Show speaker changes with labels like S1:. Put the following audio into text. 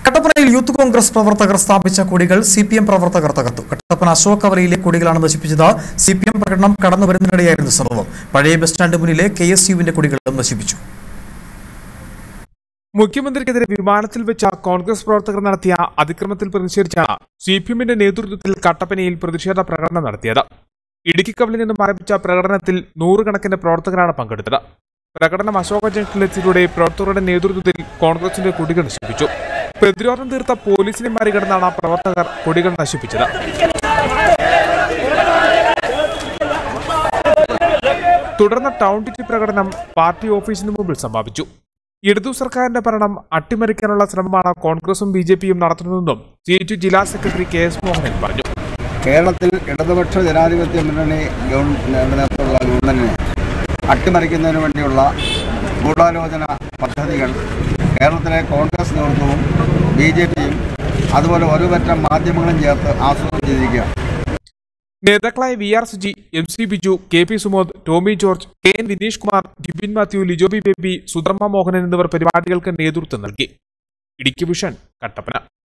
S1: കട്ടപ്പനയിൽ യൂത്ത് കോൺഗ്രസ് പ്രവർത്തകർ സ്ഥാപിച്ച കൊടികൾ സി പി എം പ്രവർത്തകർ തകർത്തു കട്ടപ്പന അശോക് കവലയിലെ കൊടികളാണ് നശിപ്പിച്ചത് സി പി എം പ്രകടനം കടന്നു വരുന്നതിനിടെയായിരുന്നു സംഭവം പഴയ ബസ് സ്റ്റാൻഡ് മുന്നിലെ കെ എസ് യുവിന്റെ കൊടികളും നശിപ്പിച്ചു
S2: മുഖ്യമന്ത്രിക്കെതിരെ വിമാനത്തിൽ വെച്ച കോൺഗ്രസ് പ്രവർത്തകർ നടത്തിയ അതിക്രമത്തിൽ പ്രതിഷേധിച്ചാണ് സി പി എമ്മിന്റെ നേതൃത്വത്തിൽ കട്ടപ്പനയിൽ പ്രതിഷേധ പ്രകടനം നടത്തിയത് ഇടുക്കിക്കവലിൽ നിന്നും ആരംഭിച്ച പ്രകടനത്തിൽ നൂറുകണക്കിന് പ്രവർത്തകരാണ് പങ്കെടുത്തത് പ്രകടനം അശോക ജംഗ്ഷനിലെത്തിയതോടെ പ്രവർത്തകരുടെ നേതൃത്വത്തിൽ കോൺഗ്രസിന്റെ കൊടികൾ നശിപ്പിച്ചു പ്രതിരോധം തീർത്ത പോലീസിനെ മറികടന്നാണ് പ്രവർത്തകർ കൊടികൾ നശിപ്പിച്ചത് തുടർന്ന് ടൗൺ ടിറ്റി പ്രകടനം പാർട്ടി ഓഫീസിന് മുമ്പിൽ സമാപിച്ചു ഇടതു സർക്കാരിന്റെ ഭരണം അട്ടിമറിക്കാനുള്ള ശ്രമമാണ് കോൺഗ്രസും ബി ജെ പിയും നടത്തുന്നതെന്നും സി ടു ജില്ലാ സെക്രട്ടറി കെ എസ് മോഹനൻ പറഞ്ഞു
S3: കേരളത്തിൽ ഇടതുപക്ഷ ജനാധിപത്യ മുന്നണി ഗവൺമെന്റ് നേതൃത്വമുള്ള ഗവൺമെന്റിനെ അട്ടിമറിക്കുന്നതിന് വേണ്ടിയുള്ള ഗൂഢാലോചന പദ്ധതികൾ കേരളത്തിലെ കോൺഗ്രസ് നേതൃത്വവും ബി ജെ പിയും അതുപോലെ ഒരുപറ്റം മാധ്യമങ്ങളും ചേർത്ത് ആസൂത്രണം ചെയ്തിരിക്കുകയാണ്
S2: നേതാക്കളായ V R Suji M C Biju K P Sumod Tomy George K N Vineesh Kumar Jibin Mathew ലിജോബി ബേബി സുധർമ്മ മോഹനൻ എന്നിവർ പരിപാടികൾക്ക് നേതൃത്വം നൽകി ഇടുക്കി വിഷൻ കട്ടപ്പന